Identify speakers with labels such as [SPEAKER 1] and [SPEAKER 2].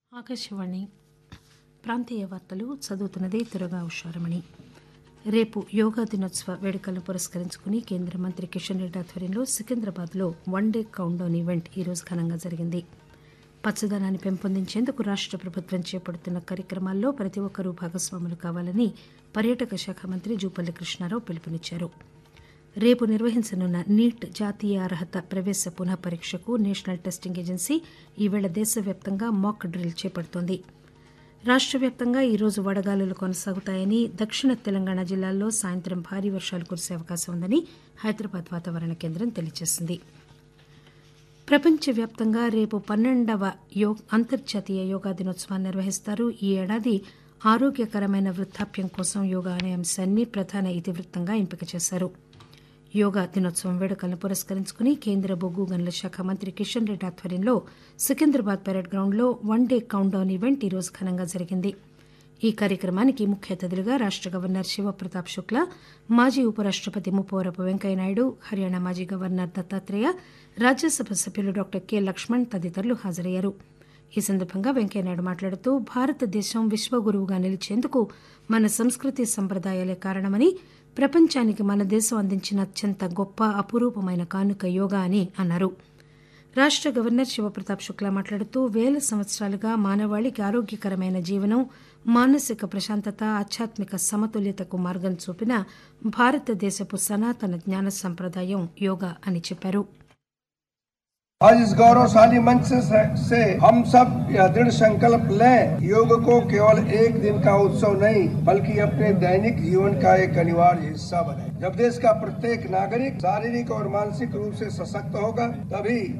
[SPEAKER 1] ఆకాశవాణి ప్రాంతీయ వార్తలు చదువుతున్నది దుర్గా ఉషారమణి రేపు యోగా దినోత్సవ వేడుకలను పురస్కరించుకుని కేంద్ర మంత్రి కిషన్ రెడ్డి ఆధ్వర్యంలో సికింద్రాబాద్లో one day countdown event ఈరోజు ఘనంగా జరిగింది పచ్చదనాన్ని పెంపొందించేందుకు రాష్ట ప్రభుత్వం చేపడుతున్న కార్యక్రమాల్లో ప్రతి ఒక్కరూ భాగస్వాములు కావాలని పర్యాటక శాఖ మంత్రి జూపల్లి కృష్ణారావు పిలుపునిచ్చారు రేపు నిర్వహించనున్న నీట్ జాతీయ అర్హత ప్రవేశ పునః పరీక్షకు నేషనల్ టెస్టింగ్ ఏజెన్సీ ఈవేళ దేశవ్యాప్తంగా మాక్ డ్రిల్ చేపడుతోంది రాష్ట వ్యాప్తంగా ఈరోజు వడగాలులు కొనసాగుతాయని దక్షిణ తెలంగాణ జిల్లాల్లో సాయంత్రం భారీ వర్షాలు కురిసే అవకాశం ఉందని హైదరాబాద్ వాతావరణ కేంద్రం తెలియజేసింది ప్రపంచవ్యాప్తంగా రేపు పన్నెండవ యో అంతర్జాతీయ యోగా దినోత్సవాన్ని నిర్వహిస్తారు ఈ ఏడాది ఆరోగ్యకరమైన వృద్దాప్యం కోసం యోగా అనే అంశాన్ని ప్రధాన ఇతివృత్తంగా ఎంపిక చేశారు యోగా దినోత్సవం వేడుకలను పురస్కరించుకుని కేంద్ర బొగ్గు గనుల శాఖ మంత్రి కిషన్ రెడ్డి ఆధ్వర్యంలో సికింద్రాబాద్ పరేడ్ గ్రౌండ్లో one day countdown event ఈరోజు ఘనంగా జరిగింది ఈ కార్యక్రమానికి ముఖ్య అతిథులుగా రాష్ట గవర్నర్ శివప్రతాప్ శుక్లా మాజీ ఉపరాష్టపతి ముప్పవరపు వెంకయ్యనాయుడు హర్యానా మాజీ గవర్నర్ దత్తాత్రేయ రాజ్యసభ సభ్యులు డాక్టర్ కె లక్ష్మణ్ తదితరులు హాజరయ్యారు ఈ సందర్భంగా వెంకయ్యనాయుడు మాట్లాడుతూ భారతదేశం విశ్వగురువుగా నిలిచేందుకు మన సంస్కృతి సంప్రదాయాలే కారణమని ప్రపంచానికి మన దేశం అందించిన అత్యంత గొప్ప అపురూపమైన కానుక యోగా అని అన్నారు రాష్ట గవర్నర్ శివప్రతాప్ శుక్లా మాట్లాడుతూ వేల సంవత్సరాలుగా మానవాళికి ఆరోగ్యకరమైన జీవనం మానసిక ప్రశాంతత ఆధ్యాత్మిక సమతుల్యతకు మార్గం చూపిన భారతదేశపు సనాతన జ్ఞాన సంప్రదాయం యోగా అని చెప్పారు
[SPEAKER 2] आज इस गौरवशाली मंच से, से हम सब यह दृढ़ संकल्प लें योग को केवल एक दिन का उत्सव नहीं बल्कि अपने दैनिक जीवन का एक अनिवार्य हिस्सा बने जब देश का प्रत्येक नागरिक शारीरिक और मानसिक रूप से सशक्त होगा तभी